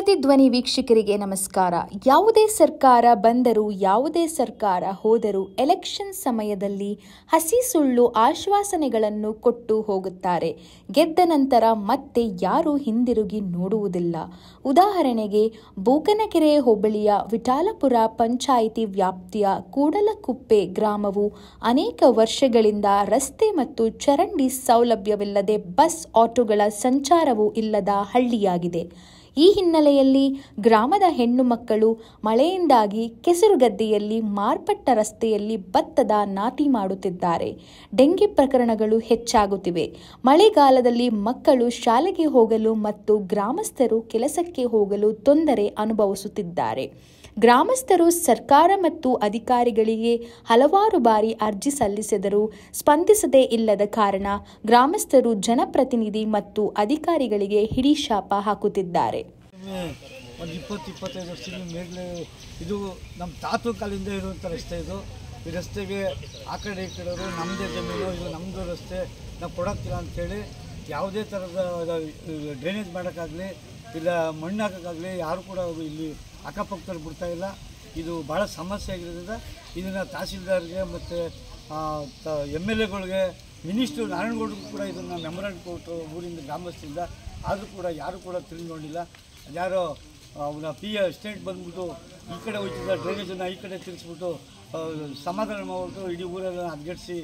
ಪ್ರತಿಧ್ವನಿ ವೀಕ್ಷಕರಿಗೆ ನಮಸ್ಕಾರ ಯಾವುದೇ ಸರ್ಕಾರ ಬಂದರೂ ಯಾವುದೇ ಸರ್ಕಾರ ಹೋದರೂ ಎಲೆಕ್ಷನ್ ಸಮಯದಲ್ಲಿ ಹಸಿ ಸುಳ್ಳು ಆಶ್ವಾಸನೆಗಳನ್ನು ಕೊಟ್ಟು ಹೋಗುತ್ತಾರೆ ಗೆದ್ದ ನಂತರ ಮತ್ತೆ ಯಾರೂ ಹಿಂದಿರುಗಿ ನೋಡುವುದಿಲ್ಲ ಉದಾಹರಣೆಗೆ ಬೂಕನಕೆರೆ ಹೋಬಳಿಯ ವಿಠಾಲಪುರ ಪಂಚಾಯಿತಿ ವ್ಯಾಪ್ತಿಯ ಕೂಡಲಕುಪ್ಪೆ ಗ್ರಾಮವು ಅನೇಕ ವರ್ಷಗಳಿಂದ ರಸ್ತೆ ಮತ್ತು ಚರಂಡಿ ಸೌಲಭ್ಯವಿಲ್ಲದೆ ಬಸ್ ಆಟೋಗಳ ಸಂಚಾರವೂ ಇಲ್ಲದ ಹಳ್ಳಿಯಾಗಿದೆ ಈ ಹಿನ್ನೆಲೆಯಲ್ಲಿ ಗ್ರಾಮದ ಹೆಣ್ಣು ಮಕ್ಕಳು ಮಳೆಯಿಂದಾಗಿ ಕೆಸರುಗದ್ದೆಯಲ್ಲಿ ಮಾರ್ಪಟ್ಟ ರಸ್ತೆಯಲ್ಲಿ ಭತ್ತದ ನಾಟಿ ಮಾಡುತ್ತಿದ್ದಾರೆ ಡೆಂಗಿ ಪ್ರಕರಣಗಳು ಹೆಚ್ಚಾಗುತ್ತಿವೆ ಮಳೆಗಾಲದಲ್ಲಿ ಮಕ್ಕಳು ಶಾಲೆಗೆ ಹೋಗಲು ಮತ್ತು ಗ್ರಾಮಸ್ಥರು ಕೆಲಸಕ್ಕೆ ಹೋಗಲು ತೊಂದರೆ ಅನುಭವಿಸುತ್ತಿದ್ದಾರೆ ಗ್ರಾಮಸ್ಥರು ಸರ್ಕಾರ ಮತ್ತು ಅಧಿಕಾರಿಗಳಿಗೆ ಹಲವಾರು ಬಾರಿ ಅರ್ಜಿ ಸಲ್ಲಿಸಿದರೂ ಸ್ಪಂದಿಸದೇ ಇಲ್ಲದ ಕಾರಣ ಗ್ರಾಮಸ್ಥರು ಜನಪ್ರತಿನಿಧಿ ಮತ್ತು ಅಧಿಕಾರಿಗಳಿಗೆ ಹಿಡಿಶಾಪ ಹಾಕುತ್ತಿದ್ದಾರೆ ಒಂದು ಇಪ್ಪತ್ತು ಇಪ್ಪತ್ತೈದು ವರ್ಷದ ಮೇಲೆ ಇದು ನಮ್ಮ ತಾತು ಕಾಲಿಂದ ಇರುವಂಥ ರಸ್ತೆ ಇದು ಈ ರಸ್ತೆಗೆ ಆ ಕಡೆ ಈ ಕಡೆಯವರು ನಮ್ಮದೇ ಜಮೀನು ಇದು ನಮ್ಮದು ರಸ್ತೆ ನಾವು ಕೊಡೋಕ್ಕಿಲ್ಲ ಅಂಥೇಳಿ ಯಾವುದೇ ಥರದ ಡ್ರೈನೇಜ್ ಮಾಡೋಕ್ಕಾಗಲಿ ಇಲ್ಲ ಮಣ್ಣು ಹಾಕೋಕ್ಕಾಗಲಿ ಯಾರು ಕೂಡ ಇಲ್ಲಿ ಅಕ್ಕಪಕ್ಕದಲ್ಲಿ ಬಿಡ್ತಾ ಇಲ್ಲ ಇದು ಭಾಳ ಸಮಸ್ಯೆ ಆಗಿರೋದ್ರಿಂದ ಇದನ್ನು ತಹಸೀಲ್ದಾರ್ಗೆ ಮತ್ತು ಎಮ್ ಎಲ್ ಎಗಳಿಗೆ ಮಿನಿಸ್ಟ್ರು ನಾರಾಯಣಗೌಡರು ಕೂಡ ಇದನ್ನು ಮೆಮೊರಾಂಡ್ ಕೊಟ್ಟು ಊರಿಂದ ಗ್ರಾಮಸ್ಥರಿಂದ ಆದರೂ ಕೂಡ ಯಾರು ಕೂಡ ತಿಳಿದುಕೊಂಡಿಲ್ಲ ಯಾರೋ ಅವನ ಪಿ ಎ ಸ್ಟೇಟ್ ಬಂದ್ಬಿಟ್ಟು ಈ ಕಡೆ ಹೋಗ್ತಿದ್ದ ಡ್ರೈನೇಜನ್ನು ಈ ಕಡೆ ತಿರ್ಸ್ಬಿಟ್ಟು ಆ, ಸಮಾಧಾನ ಮಾಡ್ಬಿಟ್ಟು ಇಡೀ ಊರೆಲ್ಲ ಅಡ್ಗೆಡ್ಸಿ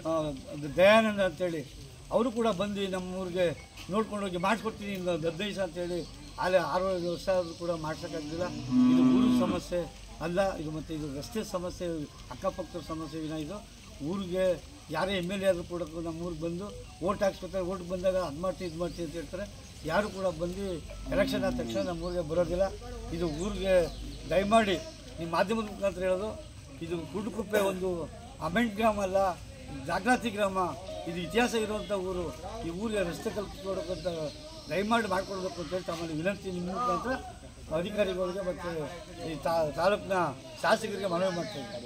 ದಯಾನಂದ ಅಂತೇಳಿ ಅವರು ಕೂಡ ಬಂದು ನಮ್ಮ ಊರಿಗೆ ನೋಡ್ಕೊಂಡು ಹೋಗಿ ಮಾಡಿಸ್ಕೊಡ್ತೀನಿ ಇನ್ನೊಂದು ಹದಿನೈದು ಸಾವಿರ ಅಂತೇಳಿ ಅಲ್ಲಿ ಆರು ಏಳು ವರ್ಷ ಆದರೂ ಕೂಡ ಮಾಡ್ಸೋಕ್ಕಾಗಲಿಲ್ಲ ಇದು ಊರು ಸಮಸ್ಯೆ ಅಲ್ಲ ಇದು ಮತ್ತು ಇದು ರಸ್ತೆ ಸಮಸ್ಯೆ ಅಕ್ಕಪಕ್ಕದ ಸಮಸ್ಯೆ ವಿನ ಇದು ಊರಿಗೆ ಯಾರೇ ಎಮ್ ಎಲ್ ಎ ಆದರೂ ಕೂಡ ನಮ್ಮ ಊರಿಗೆ ಬಂದು ಓಟ್ ಹಾಕ್ಸ್ಕೊತಾರೆ ಓಟ್ ಬಂದಾಗ ಅದು ಮಾಡ್ತೀವಿ ಇದು ಮಾಡ್ತೀವಿ ಅಂತ ಹೇಳ್ತಾರೆ ಯಾರು ಕೂಡ ಬಂದು ಎಲೆಕ್ಷನ್ ಆದ ತಕ್ಷಣ ನಮ್ಮ ಊರಿಗೆ ಬರೋದಿಲ್ಲ ಇದು ಊರಿಗೆ ದಯಮಾಡಿ ನಿಮ್ಮ ಮಾಧ್ಯಮದ ಮುಖಾಂತರ ಹೇಳೋದು ಇದು ಗುಡ್ಡುಕುಪ್ಪೆ ಒಂದು ಅಮೆಂಟ್ ಗ್ರಾಮ ಅಲ್ಲ ಜಾಗೃತಿ ಗ್ರಾಮ ಇದು ಇತಿಹಾಸ ಇರುವಂಥ ಊರು ಈ ಊರಿಗೆ ರಸ್ತೆ ಕಲ್ಪಿಸ್ಕೊಡೋಕ್ಕಂತ ದಯಮಾಡಿ ಮಾಡ್ಕೊಡ್ಬೇಕು ಅಂತ ಹೇಳಿ ತಮ್ಮಲ್ಲಿ ವಿನಂತಿ ನಿಮ್ಮ ಮುಖಾಂತರ ಅಧಿಕಾರಿಗಳಿಗೆ ಮತ್ತು ಈ ತಾ ತಾಲೂಕಿನ ಶಾಸಕರಿಗೆ ಮನವಿ ಮಾಡ್ತಾ ಇದ್ದಾರೆ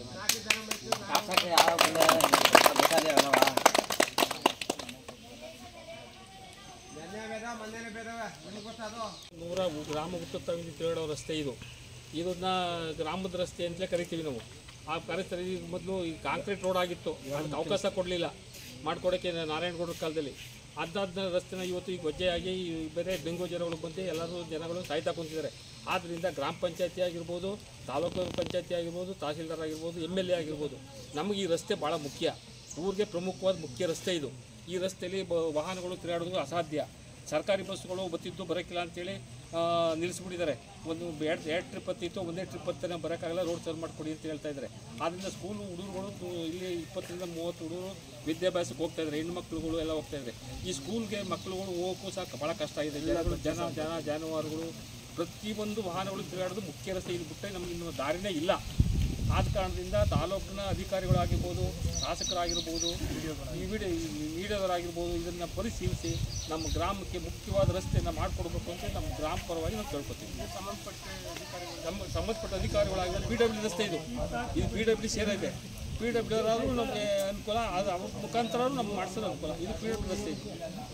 ಶಾಸಕರು ಯಾವ ಬೇಕಾದ್ರೆ ಅಲ್ಲವಾ ನೂರ ಗ್ರಾಮ ಹುಟ್ಟುತ್ತವೆ ತಿರುಗಾಡೋ ರಸ್ತೆ ಇದು ಇದನ್ನ ಗ್ರಾಮದ ರಸ್ತೆ ಅಂತಲೇ ಕರಿತೀವಿ ನಾವು ಆ ಕರಿತಾರೆ ಮೊದಲು ಈ ಕಾಂಕ್ರೀಟ್ ರೋಡ್ ಆಗಿತ್ತು ಅದಕ್ಕೆ ಅವಕಾಶ ಕೊಡಲಿಲ್ಲ ಮಾಡ್ಕೊಡೋಕ್ಕೆ ನಾರಾಯಣಗೌಡರ ಕಾಲದಲ್ಲಿ ಅದಾದ ರಸ್ತೆನ ಇವತ್ತು ಈಗ ವಜ್ಜೆಯಾಗಿ ಈ ಬೇರೆ ಡೆಂಗು ಜನಗಳು ಬಂದು ಎಲ್ಲರೂ ಜನಗಳು ಸಾಯ್ತಾ ಕುಂತಿದ್ದಾರೆ ಆದ್ದರಿಂದ ಗ್ರಾಮ ಪಂಚಾಯತಿ ಆಗಿರ್ಬೋದು ತಾಲೂಕು ಪಂಚಾಯತಿ ಆಗಿರ್ಬೋದು ತಹಸೀಲ್ದಾರ್ ಆಗಿರ್ಬೋದು ಎಮ್ ಎಲ್ ಎ ಆಗಿರ್ಬೋದು ನಮಗೆ ಈ ರಸ್ತೆ ಭಾಳ ಮುಖ್ಯ ಊರಿಗೆ ಪ್ರಮುಖವಾದ ಮುಖ್ಯ ರಸ್ತೆ ಇದು ಈ ರಸ್ತೆಯಲ್ಲಿ ಬ ವಾಹನಗಳು ತಿರುಗಾಡೋದು ಅಸಾಧ್ಯ ಸರ್ಕಾರಿ ಬಸ್ಸುಗಳು ಬತ್ತಿದ್ದು ಬರೋಕ್ಕಿಲ್ಲ ಅಂತೇಳಿ ಆ, ನಿಲ್ಲಿಸ್ಬಿಟ್ಟಿದ್ದಾರೆ ಒಂದು ಎರಡು ಎರಡು ಟ್ರಿಪ್ ಹತ್ತಿತ್ತು ಒಂದೇ ಟ್ರಿಪ್ ಹತ್ತನೇ ಬರೋಕ್ಕಾಗಲ್ಲ ರೋಡ್ ಸರ್ ಮಾಡಿಕೊಡಿ ಅಂತ ಹೇಳ್ತಾ ಇದ್ದಾರೆ ಆದ್ದರಿಂದ ಸ್ಕೂಲು ಹುಡುಗರುಗಳು ತು- ಇಲ್ಲಿ ಇಪ್ಪತ್ತರಿಂದ ಮೂವತ್ತು ಹುಡುಗರು ವಿದ್ಯಾಭ್ಯಾಸಕ್ಕೆ ಹೋಗ್ತಾ ಇದ್ದಾರೆ ಹೆಣ್ಣು ಮಕ್ಕಳುಗಳು ಎಲ್ಲ ಹೋಗ್ತಾ ಇದ್ದಾರೆ ಈ ಸ್ಕೂಲ್ಗೆ ಮಕ್ಕಳುಗಳು ಹೋಗೋಕ್ಕೂ ಸಹ ಭಾಳ ಕಷ್ಟ ಆಗಿದೆ ಜನಗಳು ಜನ ಜನ ಜಾನುವಾರುಗಳು ಪ್ರತಿಯೊಂದು ವಾಹನಗಳು ತಿರುಗಾಡೋದು ಮುಖ್ಯ ರಸ್ತೆ ಇದು ಬಿಟ್ಟರೆ ನಮಗೆ ಇನ್ನು ದಾರಿನೇ ಇಲ್ಲ ಆದ ಕಾರಣದಿಂದ ತಾಲೂಕಿನ ಅಧಿಕಾರಿಗಳಾಗಿರ್ಬೋದು ಶಾಸಕರಾಗಿರ್ಬೋದು ಈ ವಿಡಿಯೋ ಮೀಡಿಯಾದವರಾಗಿರ್ಬೋದು ಇದನ್ನು ಪರಿಶೀಲಿಸಿ ನಮ್ಮ ಗ್ರಾಮಕ್ಕೆ ಮುಖ್ಯವಾದ ರಸ್ತೆಯನ್ನು ಮಾಡಿಕೊಡ್ಬೇಕು ಅಂತ ನಮ್ಮ ಗ್ರಾಮ ಪರವಾಗಿ ನಾವು ಕೇಳ್ಕೊತೀವಿ ಸಂಬಂಧಪಟ್ಟ ನಮ್ಮ ಸಂಬಂಧಪಟ್ಟ ಅಧಿಕಾರಿಗಳಾಗಿರ್ಬೋದು ಪಿ ಡಬ್ಲ್ಯೂ ರಸ್ತೆ ಇದು ಇದು ಪಿ ಡಬ್ಲ್ಯೂ ಸೇರಿದೆ ಪಿ ಡಬ್ಲ್ಯೂ ಆದರೂ ನಮಗೆ ಅನುಕೂಲ ಅದು ಅವ್ರ ಮುಖಾಂತರ ನಮ್ಗೆ ಮಾಡಿಸೋದು ಅನುಕೂಲ ಇದು ಪಿ ಡಬ್ಲ್ಯೂ ರಸ್ತೆ ಇದು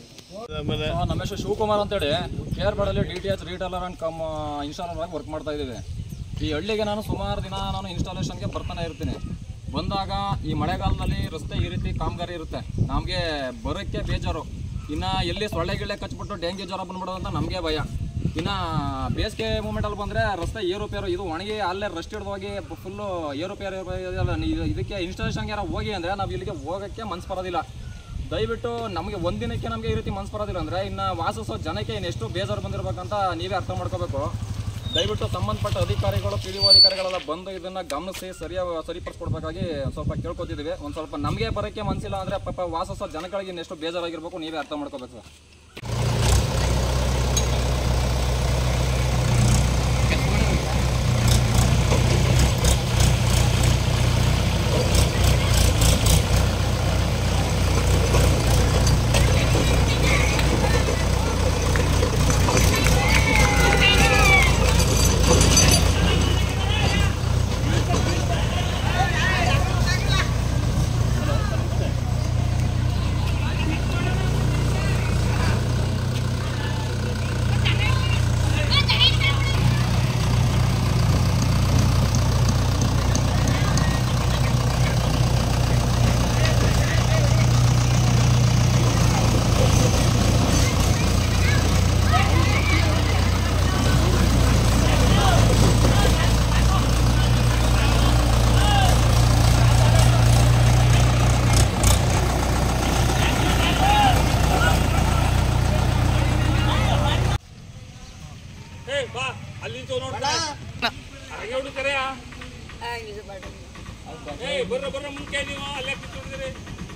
ಆ, ನಮ್ಮ ಹೆಸರು ಶಿವಕುಮಾರ್ ಅಂತೇಳಿ ಕೆ ಆರ್ ಬಾಡಲ್ಲಿ D T H retailer and cum installer ಆಗಿ ವರ್ಕ್ ಮಾಡ್ತಾ ಇದ್ದೀವಿ ಈ ಹಳ್ಳಿಗೆ ನಾನು ಸುಮಾರು ದಿನ ನಾನು ಇನ್ಸ್ಟಾಲೇಷನ್ಗೆ ಬರ್ತಾನೆ ಇರ್ತೀನಿ ಬಂದಾಗ ಈ ಮಳೆಗಾಲದಲ್ಲಿ ರಸ್ತೆ ಈ ರೀತಿ ಕಾಮಗಾರಿ ಇರುತ್ತೆ ನಮಗೆ ಬರೋಕ್ಕೆ ಬೇಜಾರು ಇನ್ನು ಎಲ್ಲಿ ಸೊಳ್ಳೆ ಗಿಳ್ಳೆ ಕಚ್ಬಿಟ್ಟು ಡೆಂಗ್ಯೂ ಜ್ವರ ಬಂದ್ಬಿಡೋದು ಅಂತ ನಮಗೆ ಭಯ ಇನ್ನು ಬೇಸಿಗೆ ಮೂಮೆಂಟಲ್ಲಿ ಬಂದರೆ ರಸ್ತೆ ಏರುಪೇರು ಇದು ಒಣಗಿ ಅಲ್ಲೇ ರಸ್ಟ್ ಹಿಡ್ದು ಹೋಗಿ ಫುಲ್ಲು ಏರುಪೇರು ಇದೆಲ್ಲ ಇದು- ಇದಕ್ಕೆ ಇನ್ಸ್ಟಾಲೇಷನ್ಗೆ ಯಾರೋ ಹೋಗಿ ಅಂದರೆ ನಾವು ಇಲ್ಲಿಗೆ ಹೋಗೋಕ್ಕೆ ಮನ್ಸು ಬರೋದಿಲ್ಲ ದಯವಿಟ್ಟು ನಮಗೆ ಒಂದಿನಕ್ಕೆ ನಮಗೆ ಈ ರೀತಿ ಮನ್ಸು ಬರೋದಿಲ್ಲ ಅಂದರೆ ಇನ್ನು ವಾಸಿಸೋ ಜನಕ್ಕೆ ಇನ್ನು ಎಷ್ಟು ಬೇಜಾರು ಬಂದಿರಬೇಕಂತ ನೀವೇ ಅರ್ಥ ಮಾಡ್ಕೋಬೇಕು ದಯವಿಟ್ಟು ಸಂಬಂಧಪಟ್ಟ ಅಧಿಕಾರಿಗಳು ಪಿ ಡಿ ಒ ಅಧಿಕಾರಿಗಳೆಲ್ಲ ಬಂದು ಇದನ್ನು ಗಮನಿಸಿ ಸರಿಯಾಗಿ ಸರಿಪಡಿಸ್ಕೊಡ್ಬೇಕಾಗಿ ಸ್ವಲ್ಪ ಕೇಳ್ಕೊತಿದ್ದೀವಿ ಒಂದು ಸ್ವಲ್ಪ ನಮಗೆ ಬರೋಕ್ಕೆ ಮನಸ್ಸಿಲ್ಲ ಅಂದರೆ ಪಾಪ ವಾಸಿಸೋ ಜನಗಳಿಗೆ ಇನ್ನೆಷ್ಟು ಬೇಜಾರಾಗಿರ್ಬೇಕು ನೀವೇ ಅರ್ಥ ಮಾಡ್ಕೋಬೇಕು ಸರ್ ಿ ಏ ಬಾ ಅಲ್ಲಿ ನಿಂತು ನೋಡ್ತಾ ಹಾಗೆ ಹುಡುಗ ಕರೆಯ ಏ ಬರ್ರ ಬರ್ರ ಮುಂಚೆ ನೀವು ಅಲ್ಲೇ ಕೂತ್ಕೊಂಡಿದ್ದೀರಿ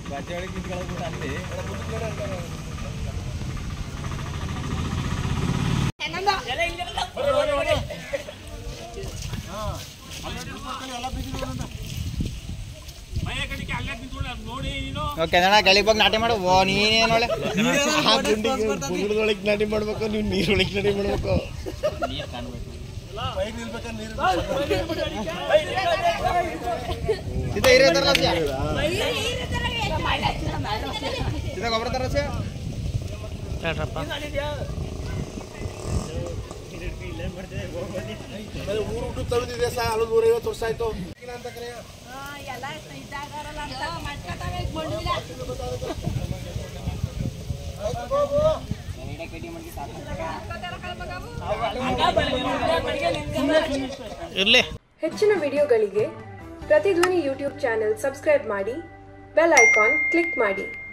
ಬರ್ರಿ, ಬರ್ರಿ, ಬರ್ರಿ. ಮೈಯ ಕಡೆಗೆ ಅಲ್ಲೇ ನಿಂತ್ಕೊಳ್ಳಿ ಅದ್ ನೋಡಿ ನೀನು ಕನ್ನಡ ಕೆಳಗೆ ಬಂದು ನಾಟ್ಯ ಮಾಡು ಓ ನೀನೇನು ಒಳ್ಳೆ ಬುಗುಡ್ದೊಳಗೆ ನಾಟಿ ಮಾಡ್ಬೇಕು ನೀವು ನೀರೊಳಗೆ ನಾಟಿ ಮಾಡ್ಬೇಕು ಸೀದಾ ಹಿರಿಯ ತರಲಸ್ಯ ಸೀದಾ ಗೊಬ್ಬರ ತರಸ್ಯ ಊರು ಹುಟ್ಟು ತಳೆದಿದೆ ಸಹ ಹಲವು ನೂರೈವತ್ತು ವರ್ಷ ಆಯ್ತು ಹೆಚ್ಚಿನ ವಿಡಿಯೋಗಳಿಗೆ ಪ್ರತಿಧ್ವನಿ ಯೂಟ್ಯೂಬ್ ಚಾನೆಲ್ ಸಬ್ಸ್ಕ್ರೈಬ್ ಮಾಡಿ ಬೆಲ್ ಐಕಾನ್ ಕ್ಲಿಕ್ ಮಾಡಿ